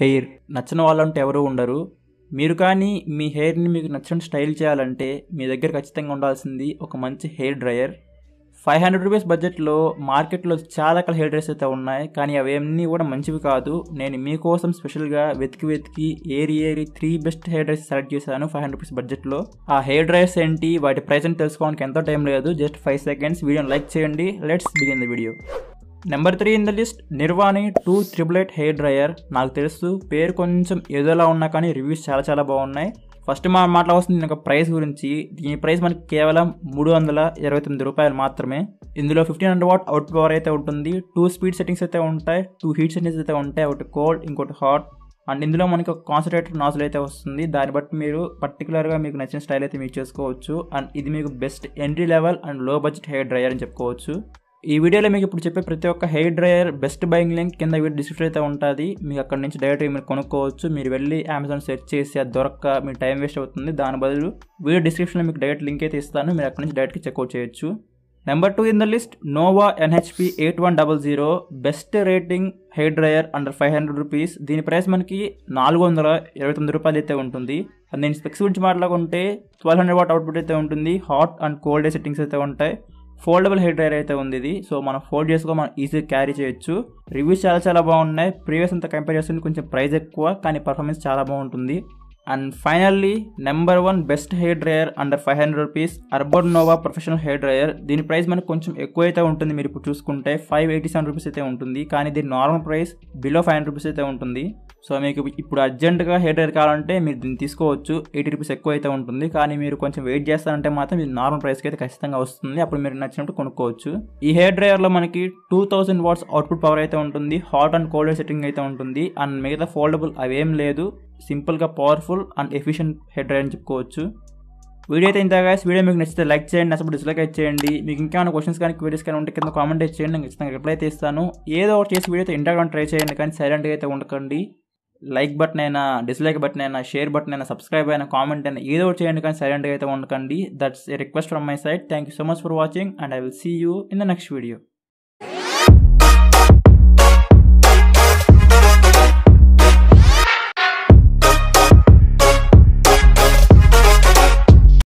hair నచ్చని వాళ్ళంటే ఎవరు ఉండరు మీరు కానీ మీ హెయిర్ని మీకు నచ్చిన స్టైల్ చేయాలంటే మీ దగ్గర ఖచ్చితంగా ఉండాల్సింది ఒక మంచి hair dryer five hundred rupees బడ్జెట్లో మార్కెట్లో చాలా రకాల హెయిర్ డ్రైయర్స్ అయితే ఉన్నాయి కానీ అవన్నీ కూడా మంచివి కాదు నేను మీకోసం స్పెషల్గా వెతికి వెతికి ఏరి ఏరి three best hair dryers select చేశాను ఫైవ్ హండ్రెడ్ రూపీస్ బడ్జెట్లో ఆ హెయిర్ డ్రైయర్స్ ఏంటి వాటి ప్రైస్ అని తెలుసుకోవడానికి ఎంతో టైం లేదు జస్ట్ ఫైవ్ సెకండ్స్ వీడియోని లైక్ చేయండి let's begin the video number three in the list నిర్వాణి two triple eight hair dryer నాకు తెలుసు పేరు కొంచెం ఏదోలా ఉన్నా కానీ రివ్యూస్ చాలా చాలా బాగున్నాయి ఫస్ట్ మా మాట్లాడుతుంది నేను ఒక ప్రైస్ గురించి దీని ప్రైస్ మనకి కేవలం మూడు వందల ఇరవై తొమ్మిది రూపాయలు మాత్రమే ఇందులో fifteen hundred watt out power అయితే ఉంటుంది టూ స్పీడ్ సెట్టింగ్స్ అయితే ఉంటాయి టూ హీట్ సెట్టింగ్స్ అయితే ఉంటాయి ఒకటి కోల్డ్ ఇంకోటి హాట్ అండ్ ఇందులో మనకి ఒక కాన్సన్ట్రేటర్ నాజుల్ అయితే వస్తుంది దాన్ని బట్టి మీరు పర్టికులర్గా మీకు నచ్చిన స్టైల్ అయితే మీరు చేసుకోవచ్చు అండ్ ఇది మీకు best entry level and low budget hair dryer అని చెప్పుకోవచ్చు ఈ వీడియోలో మీకు ఇప్పుడు చెప్పే ప్రతి ఒక్క hair dryer best buying link కింద వీడియో డిస్క్రిప్షన్ అయితే ఉంటుంది మీకు అక్కడ నుంచి డైరెక్ట్గా మీరు కొనుక్కోవచ్చు మీరు వెళ్ళి అమెజాన్ సెర్చ్ చేసి అది దొరక్క మీ టైం వేస్ట్ అవుతుంది దాని బదులు వీడియో డిస్క్రిప్షన్లో మీకు డైరెక్ట్ లింక్ అయితే ఇస్తాను మీరు అక్కడ నుంచి డైరెక్ట్గా చెక్అవుట్ చేయొచ్చు number two in the list Nova NHP eight one double zero best rating hair dryer under five hundred rupees దీని ప్రైస్ మనకి నాలుగు వందల ఇరవై తొమ్మిది రూపాయలు అయితే ఉంటుంది అండ్ దీని స్పెక్స్ గురించి మాట్లాడుకుంటే ట్వెల్వ్ హండ్రెడ్ వాట్ అవుట్పుట్ అయితే ఉంటుంది హాట్ అండ్ కోల్డ్ డే సెట్టింగ్స్ అయితే ఉంటాయి ఫోల్డబుల్ హెయిర్ డ్రైయర్ అయితే ఉంది ఇది సో మనం ఫోల్డ్ చేసుకో మనం ఈజీగా క్యారీ చేయొచ్చు రివ్యూస్ చాలా చాలా బాగున్నాయి ప్రీవియస్ అంతా కంపేర్ చేస్తుంటే కొంచెం ప్రైస్ ఎక్కువ కానీ పర్ఫార్మెన్స్ చాలా బాగుంటుంది and finally number one best hair dryer under five hundred rupees Urban Nova professional hair dryer దీని ప్రైస్ మనకు కొంచెం ఎక్కువ అయితే ఉంటుంది మీరు ఇప్పుడు చూసుకుంటే ఫైవ్ ఎయిటీ సెవెన్ రూపీస్ అయితే ఉంటుంది కానీ దీని normal price below five hundred rupees అయితే ఉంటుంది సో మీకు ఇప్పుడు అర్జెంటుగా హెయిర్ డ్రైయర్ కావాలంటే మీరు దీన్ని తీసుకోవచ్చు ఎయిటీ రూపీస్ ఎక్కువ అయితే ఉంటుంది కానీ మీరు కొంచెం వెయిట్ చేస్తారంటే మాత్రం ఇది నార్మల్ ప్రైస్కి అయితే ఖచ్చితంగా వస్తుంది అప్పుడు మీరు నచ్చినట్టు కొనుక్కోవచ్చు ఈ హెయిర్ డ్రైయర్లో మనకి two thousand watts output power అయితే ఉంటుంది హాట్ అండ్ కోల్డ్ సెట్టింగ్ అయితే ఉంటుంది అండ్ మిగతా ఫోల్డబుల్ అవేం లేదు సింపుల్గా powerful and efficient hair dryer అని చెప్పుకోవచ్చు వీడియో అయితే ఇంత గాయస్ వీడియో మీకు నచ్చితే లైక్ చేయండి నచ్చప్పుడు డిస్లైక్ అయితే చేయండి మీకు ఇంకేమైనా క్వశ్చన్స్ కానీ క్వరీస్ కానీ ఉంటే కింద కామెంట్ అయితే చేయండి నేను ఖచ్చితంగా రిప్లై అయితే ఇస్తాను ఏదో ఒకటి చేసి వీడియో అయితే ఇంటాగ్రామ్ ట్రై చేయండి కానీ సైలెంట్గా అయితే ఉండకండి లైక్ బటన్ అయినా డిస్లైక్ బటన్ అయినా షేర్ బటన్ అయినా సబ్స్క్రైబ్ అయినా కామెంట్ అయినా ఏదో ఒకటి చేయండి కానీ సైలెంట్గా అయితే ఉండకండి that's a request from my side thank you so much for watching and I will see you in the next video